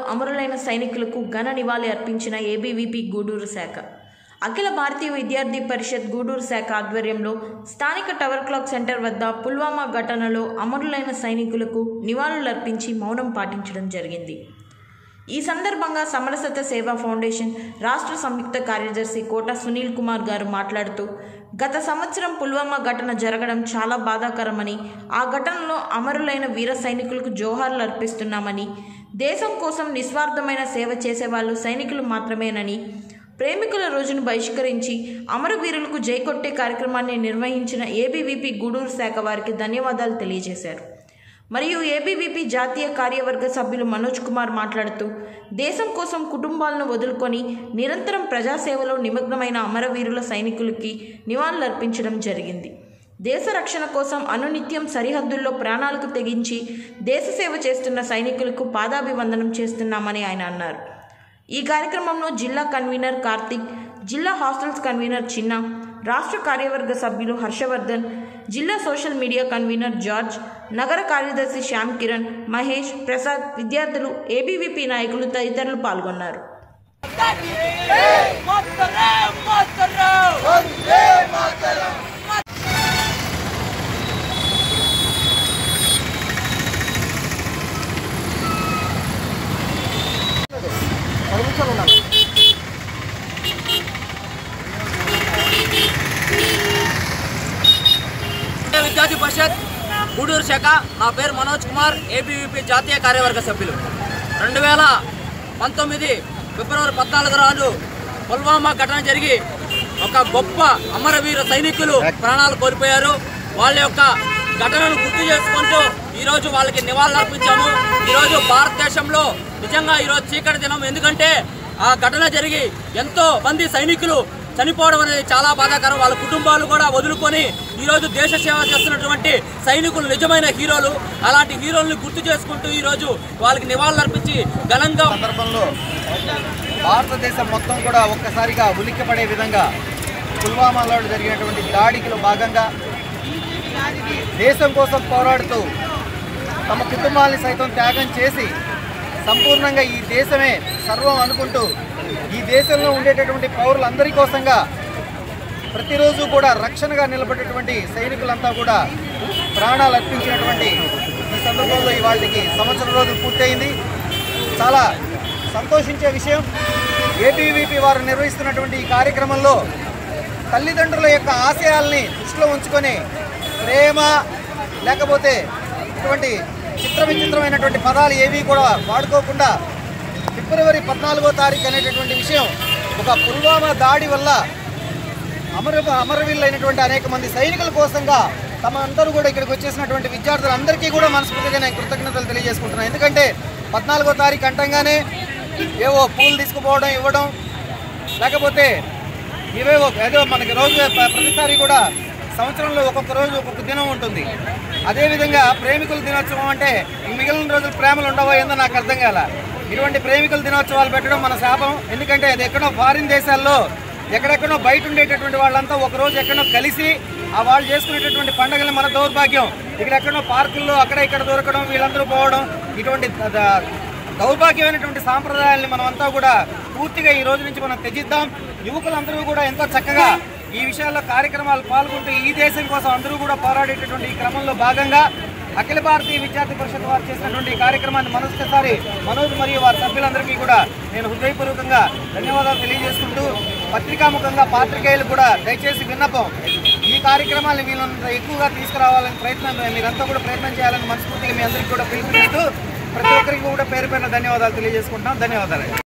అమరులైన సైనికులకు ఘన నివాళి అర్పించిన ఏబీవీపీ గూడూరు శాఖ అఖిల భారతీయ విద్యార్థి పరిషత్ గూడూరు శాఖ ఆధ్వర్యంలో స్థానిక టవర్ క్లాక్ సెంటర్ వద్ద పుల్వామా ఘటనలో అమరులైన సైనికులకు నివాళులర్పించి మౌనం పాటించడం జరిగింది ఈ సందర్భంగా సమరసత సేవా ఫౌండేషన్ రాష్ట్ర సంయుక్త కార్యదర్శి కోట సునీల్ కుమార్ గారు మాట్లాడుతూ గత సంవత్సరం పుల్వామా ఘటన జరగడం చాలా బాధాకరమని ఆ ఘటనలో అమరులైన వీర సైనికులకు జోహార్లు అర్పిస్తున్నామని దేశం కోసం నిస్వార్థమైన సేవ చేసేవాళ్ళు సైనికులు మాత్రమేనని ప్రేమికుల రోజును బహిష్కరించి అమరవీరులకు జై కొట్టే కార్యక్రమాన్ని నిర్వహించిన ఏబీవీపీ గూడూరు శాఖ వారికి ధన్యవాదాలు తెలియజేశారు మరియు ఏబీవీపీ జాతీయ కార్యవర్గ సభ్యులు మనోజ్ కుమార్ మాట్లాడుతూ దేశం కోసం కుటుంబాలను వదులుకొని నిరంతరం ప్రజాసేవలో నిమగ్నమైన అమరవీరుల సైనికులకి నివాళులర్పించడం జరిగింది దేశ రక్షణ కోసం అనునిత్యం సరిహద్దుల్లో ప్రాణాలకు తెగించి దేశ సేవ చేస్తున్న సైనికులకు పాదాభివందనం చేస్తున్నామని ఆయన అన్నారు ఈ కార్యక్రమంలో జిల్లా కన్వీనర్ కార్తిక్ జిల్లా హాస్టల్స్ కన్వీనర్ చిన్న రాష్ట్ర కార్యవర్గ సభ్యులు హర్షవర్ధన్ జిల్లా సోషల్ మీడియా కన్వీనర్ జార్జ్ నగర కార్యదర్శి శ్యామ్ కిరణ్ మహేష్ ప్రసాద్ విద్యార్థులు ఏబీవీపీ నాయకులు తదితరులు పాల్గొన్నారు మాతరం మాతరం విద్యార్థి పరిషత్ గూడూరు శాఖ నా పేరు మనోజ్ కుమార్ ఏబీవీపీ జాతీయ కార్యవర్గ సభ్యులు రెండు వేల పంతొమ్మిది ఫిబ్రవరి పద్నాలుగు రోజు పుల్వామా ఘటన జరిగి ఒక గొప్ప అమరవీర సైనికులు ప్రాణాలు కోల్పోయారు వాళ్ళ యొక్క ఘటనను గుర్తు చేసుకుంటూ ఈరోజు వాళ్ళకి నివాళులు అర్పించాము ఈరోజు భారతదేశంలో నిజంగా ఈరోజు చీకటి దినం ఎందుకంటే ఆ ఘటన జరిగి ఎంతో మంది సైనికులు చనిపోవడం అనేది చాలా బాధాకరం వాళ్ళ కుటుంబాలు కూడా వదులుకొని ఈరోజు దేశ సేవ చేస్తున్నటువంటి సైనికులు నిజమైన హీరోలు అలాంటి హీరోలను గుర్తు చేసుకుంటూ ఈరోజు వాళ్ళకి నివాళులు అర్పించి ఘనంగా సందర్భంలో భారతదేశం మొత్తం కూడా ఒక్కసారిగా ఉలిక్కిపడే విధంగా పుల్వామాలో జరిగినటువంటి దాడికిలో భాగంగా దేశం కోసం పోరాడుతూ తమ కుటుంబాన్ని సైతం త్యాగం చేసి సంపూర్ణంగా ఈ దేశమే సర్వం అనుకుంటూ ఈ దేశంలో ఉండేటటువంటి పౌరులందరి కోసంగా ప్రతిరోజు కూడా రక్షణగా నిలబడేటువంటి సైనికులంతా కూడా ప్రాణాలు అర్పించినటువంటి ఈ సందర్భంలో ఇవాళకి సంవత్సరం రోజులు పూర్తయింది చాలా సంతోషించే విషయం ఏబీవీపీ వారు నిర్వహిస్తున్నటువంటి ఈ కార్యక్రమంలో తల్లిదండ్రుల యొక్క ఆశయాల్ని దృష్టిలో ఉంచుకొని ప్రేమ లేకపోతే ఇటువంటి చిత్ర విచిత్రమైనటువంటి పదాలు ఏవి కూడా వాడుకోకుండా ఫిబ్రవరి పద్నాలుగో తారీఖు అనేటటువంటి విషయం ఒక పుల్వామా దాడి వల్ల అమర అమరవీరులైనటువంటి అనేక మంది సైనికుల కోసంగా తమ అందరూ కూడా ఇక్కడికి వచ్చేసినటువంటి విద్యార్థులందరికీ కూడా మనస్ఫూర్తిగా నేను కృతజ్ఞతలు తెలియజేసుకుంటున్నాను ఎందుకంటే పద్నాలుగో తారీఖు అంటంగానే ఏవో పూలు తీసుకుపోవడం ఇవ్వడం లేకపోతే ఇవేవో ఏదో మనకి రోజు ప్ర- ప్రతిసారి కూడా సంవత్సరంలో ఒక్కొక్క రోజు ఒక్కొక్క దినం ఉంటుంది అదేవిధంగా ప్రేమికుల దినోత్సవం అంటే ఈ మిగిలిన రోజులు ప్రేమలు ఉండవో ఏందో నాకు అర్థం కాల ఇటువంటి ప్రేమికుల దినోత్సవాలు పెట్టడం మన శాపం ఎందుకంటే అది ఎక్కడో ఫారిన్ దేశాల్లో ఎక్కడెక్కడో బయట ఉండేటటువంటి వాళ్ళంతా ఒక రోజు ఎక్కడో కలిసి ఆ వాళ్ళు చేసుకునేటటువంటి పండుగలు మన దౌర్భాగ్యం ఇక్కడ ఎక్కడో పార్కుల్లో అక్కడ ఇక్కడ దొరకడం వీళ్ళందరూ పోవడం ఇటువంటి ద- ద- దౌర్భాగ్యమైనటువంటి సాంప్రదాయాల్ని మనం అంతా కూడా పూర్తిగా ఈ రోజు నుంచి మనం త్యజిద్దాం యువకులందరూ కూడా ఎంతో చక్కగా ఈ విషయాల్లో కార్యక్రమాలు పాల్గొంటూ ఈ దేశం కోసం అందరూ కూడా పోరాడేటటువంటి ఈ క్రమంలో భాగంగా అఖిల భారతీయ విద్యార్థి పరిషత్ వారు చేసినటువంటి ఈ కార్యక్రమాన్ని మనస్కసారి మనోజ్ మరియు వారి సభ్యులందరికీ కూడా నేను హృదయపూర్వకంగా ధన్యవాదాలు తెలియజేసుకుంటూ పత్రికాముఖంగా పాత్రికేయులు కూడా దయచేసి విన్నపం ఈ కార్యక్రమాన్ని వీళ్ళంత ఎక్కువగా తీసుకురావాలని ప్రయత్నం మీరంతా కూడా ప్రయత్నం చేయాలని మనస్ఫూర్తిగా మీ అందరికీ కూడా పిలుపునిస్తూ ప్రతి ఒక్కరికి కూడా పేరు పైన ధన్యవాదాలు తెలియజేసుకుంటున్నాం ధన్యవాదాలు